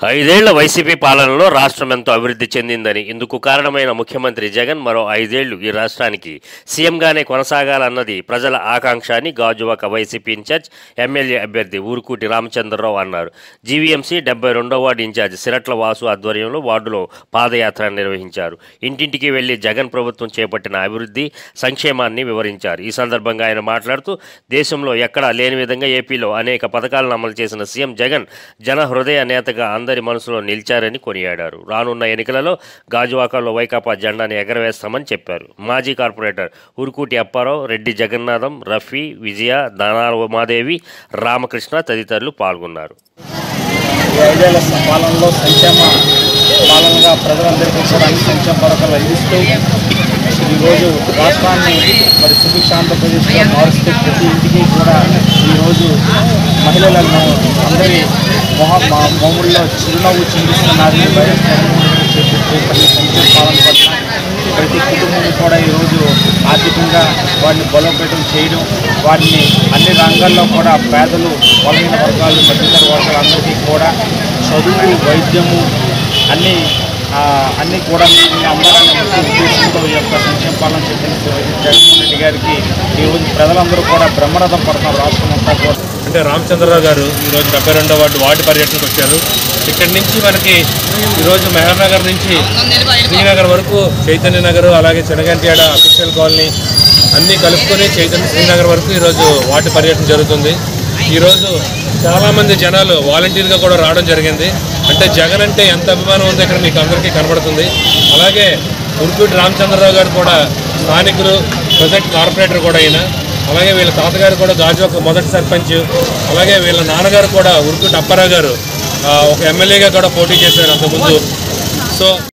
ఐదేళ్ల వైసీపీ పాలనలో రాష్ట్రం ఎంతో అభివృద్ధి చెందిందని ఇందుకు కారణమైన ముఖ్యమంత్రి జగన్ మరో ఐదేళ్లు ఈ రాష్ట్రానికి సీఎంగానే కొనసాగాలన్నది ప్రజల ఆకాంక్ష అని గాజువాక వైసీపీ ఇన్ఛార్జ్ ఎమ్మెల్యే అభ్యర్థి ఊరుకూటి రామచంద్రరావు అన్నారు జీవీఎంసీ డెబ్బై రెండో వార్డు ఇన్ఛార్జ్ సిరట్ల వాసు ఆధ్వర్యంలో వార్డులో పాదయాత్ర నిర్వహించారు ఇంటింటికి వెళ్లి జగన్ ప్రభుత్వం చేపట్టిన అభివృద్ధి సంక్షేమాన్ని వివరించారు ఈ సందర్భంగా ఆయన మాట్లాడుతూ దేశంలో ఎక్కడా లేని విధంగా ఏపీలో అనేక పథకాలను అమలు చేసిన సీఎం జగన్ జన హృదయ నేతగా అందరి మనసులో నిలిచారని కొనియాడారు రానున్న ఎన్నికలలో గాజువాకలో వైకాపా జెండాని ఎగరవేస్తామని చెప్పారు మాజీ కార్పొరేటర్ ఉరుకూటి అప్పారావు రెడ్డి జగన్నాథం రఫీ విజయ దానాల ఉమాదేవి రామకృష్ణ తదితరులు పాల్గొన్నారు ఈ ఐదేళ్ల పాలనలో సంక్షేమ పాలనగా ప్రజలందరికీ కూడా అన్ని సంక్షేమ పథకాలు అందిస్తూ ఈరోజు రాష్ట్రాన్ని మరి సుభిక్ష ఆంధ్రప్రదేశ్గా మారుస్తూ ప్రతి ఇంటికి కూడా ఈరోజు మహిళలను అందరి మొహ మా మొహముల్లో చిరునవ్వు చిందిస్తున్నారని వైఎస్ జగన్మోహన్ రెడ్డి చేపట్టే ప్రతి సంక్షేమ పాలన పట్ల ప్రతి కుటుంబం కూడా ఈరోజు ఆర్థికంగా వాటిని బలోపేతం చేయడం వాటిని అన్ని రంగాల్లో కూడా పేదలు బలహీన వర్గాలు మధ్యతర వర్గాలందరికీ కూడా చదువు వైద్యము అన్ని ఆ, అన్నీ కూడా అమ్మాలనే ముఖ్య ఉద్దేశంతో ఈ యొక్క సంక్షేమ పాలన చెప్పిన జగన్మోహన్ రెడ్డి గారికి ఈరోజు ప్రజలందరూ కూడా బ్రహ్మరథం పడుతున్నారు రాష్ట్రం అంతా కూడా అంటే రామచంద్రరావు గారు ఈరోజు డెబ్బై రెండో వార్డు వార్డు పర్యటనకు వచ్చారు ఇక్కడి నుంచి మనకి ఈరోజు మెహర్ నగర్ నుంచి శ్రీనగర్ వరకు చైతన్య నగర్ అలాగే చెనగంటియాడ అఫీషియల్ కాలనీ అన్నీ కలుపుకొని చైతన్య శ్రీనగర్ వరకు ఈరోజు వార్డు పర్యటన జరుగుతుంది ఈరోజు చాలామంది జనాలు వాలంటీర్గా కూడా రావడం జరిగింది అంటే జగన్ అంటే ఎంత అభిమానం ఉందో ఇక్కడ మీకు అందరికీ కనబడుతుంది అలాగే ఉరుకుటి రామచంద్రరావు గారు కూడా స్థానికులు ప్రజెంట్ కార్పొరేటర్ కూడా అయినా అలాగే వీళ్ళ తాతగారు కూడా గాజువాక మొదటి సర్పంచ్ అలాగే వీళ్ళ నాన్నగారు కూడా ఉరుకుటి అప్పారావు గారు ఆ, ఒక ఎమ్మెల్యేగా కూడా పోటీ చేశారు అంతకుముందు సో